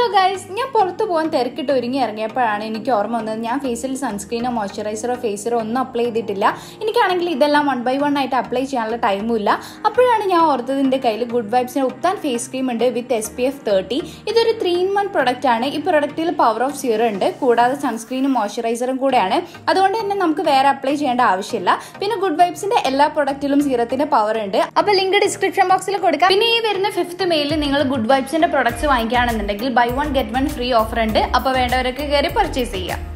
guys ഞാൻ പുറത്ത് പോകാൻ തിരക്കിട്ട് ഒരുങ്ങി ഇറങ്ങിയപ്പോഴാണ് എനിക്ക് ഓർമ്മ വന്നത് ഞാൻ ഫേസിൽ സൺസ്ക്രീനോ മോയ്സ്ചറൈസറോ ഫേസറോ ഒന്നും അപ്ലൈ ചെയ്തിട്ടില്ല എനിക്കാണെങ്കിൽ ഇതെല്ലാം വൺ ബൈ വൺ ആയിട്ട് അപ്ലൈ ചെയ്യാനുള്ള ടൈമും ഇല്ല അപ്പോഴാണ് ഞാൻ ഓർത്തത് എൻ്റെ കയ്യിൽ ഗുഡ് വൈബ്സിന് ഉപ്താൻ ഫേസ് ക്രീം ഉണ്ട് with S P F thirty ഇതൊരു ത്രീ ഇൻ വൺ പ്രൊഡക്റ്റ് ആണ് ഈ പ്രൊഡക്റ്റിൽ പവർ ഓഫ് സീറോ ഉണ്ട് കൂടാതെ സൺസ്ക്രീനും മോയ്സ്ചറൈസറും കൂടെയാണ് അതുകൊണ്ട് തന്നെ നമുക്ക് വേറെ അപ്ലൈ ചെയ്യേണ്ട ആവശ്യമില്ല പിന്നെ ഗുഡ് വൈബ്സിന്റെ എല്ലാ പ്രൊഡക്റ്റിലും സീറത്തിന്റെ പവർ ഉണ്ട് അപ്പൊ ലിങ്ക് ഡിസ്ക്രിപ്ഷൻ ബോക്സിൽ കൊടുക്കാം പിന്നെ ഈ വരുന്ന ഫിഫ്ത്ത് മെയിലിൽ നിങ്ങൾ ഗുഡ് വൈബ്സിന്റെ പ്രൊഡക്ട്സ് വാങ്ങിക്കുകയാണെന്നുണ്ടെങ്കിൽ buy one get one free offer ഉണ്ട് അപ്പൊ വേണ്ടവരൊക്കെ കയറി പർച്ചേസ് ചെയ്യാം